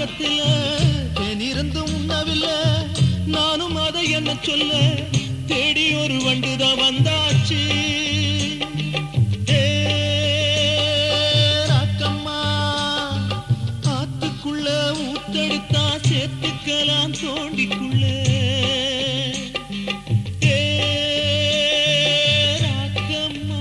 பழத்துல தேனிருந்து உண்ணவில்லை நானும் அதை என்ன சொல்ல தேடி ஒரு வண்டுதான் வந்தாச்சு ஏ, ராக்கம்மா, ஆத்துக்குள்ள ஊத்தெடுத்தா சேர்த்துக்கலாம் தோண்டிக்குள்ள ஏ, ராக்கம்மா.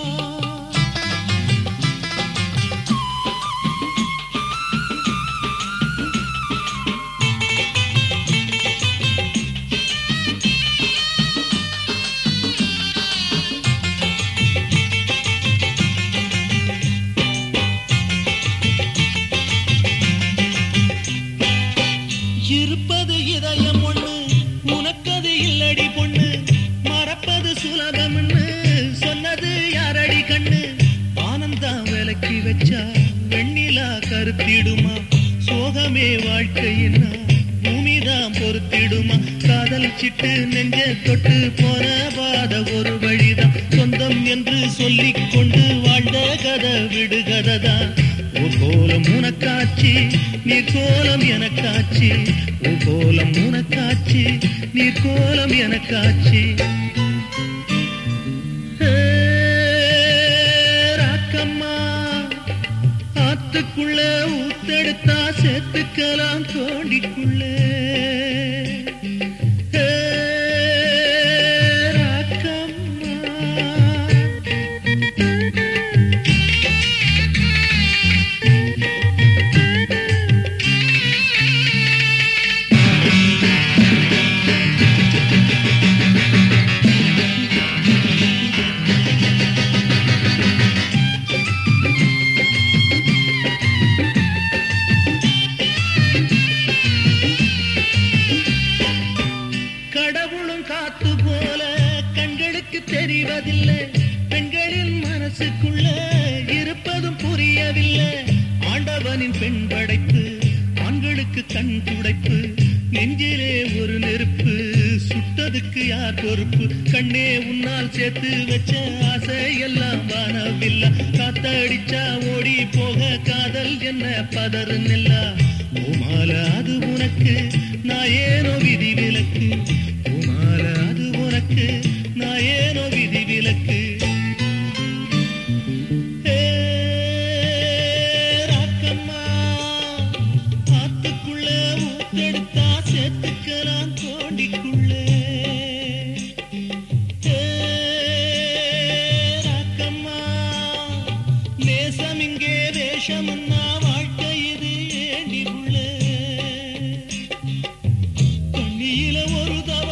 இருப்பது இதயம் ஒண்ணு உனக்கது இல்லடி பொண்ணு மறப்பது சுலபம்னு சொன்னது யாரடி கண்ணு ஆனந்தம் விலக்கி வச்சா வெண்ணிலா கருத்திடுமா சோகமே வாழ்க்கையின்னா பூமிதான் பொறுத்திடுமா காதல் சிட்டு நெஞ்ச தொட்டு போன பாத ஒரு வழிதான் சொந்தம் என்று சொல்லிக் கொண்டு வாழ்ந்த கதை விடுகதைதான் ஓ கோலம் உனக்காச்சு நீ கோலம் எனக்காச்சு ஓ கோலம் உனக்காச்சு நீ கோலம் எனக்காச்சு ஏ, ராக்கம்மா ஆத்துக்குள்ள ஊத்தெடுத்தா சேர்த்துக்கலாம் தோண்டிக்குள்ள ஏ, ராக்கம்மா கடவுளும் காத்து போல கண்களுக்கு தெரிவதில்லை பெண்களின் மனசுக்குள்ள இருப்பதும் புரியவில்லை ஆண்டவனின் பெண் படைப்பு ஆண்களுக்கு கண் துடைப்பு நெஞ்சிலே ஒரு நெருப்பு சுட்டதுக்கு யார் பொறுப்பு கண்ணே உன்னால் சேர்த்து வச்ச ஆசை எல்லாம் வானவில்லை காத்தடிச்சா ஓடி போக காதல் என்ன பதறு நெல்லா உமால அது உனக்கு நான் ஏனோ விதி விலக்கு உமால அது உனக்கு நான் ஏனோ விதி விலக்கு ஏ, ராக்கம்மா, ஆத்துக்குள்ள ஊத்தெடுத்தா சேர்த்துக்கலாம் தோண்டிக்குள்ள ஏ, ராக்கம்மா, நேசம் இங்கே வேஷம்னா வாழ்க்கை இது ஏண்டி புள்ள கண்ணியில ஒரு தவ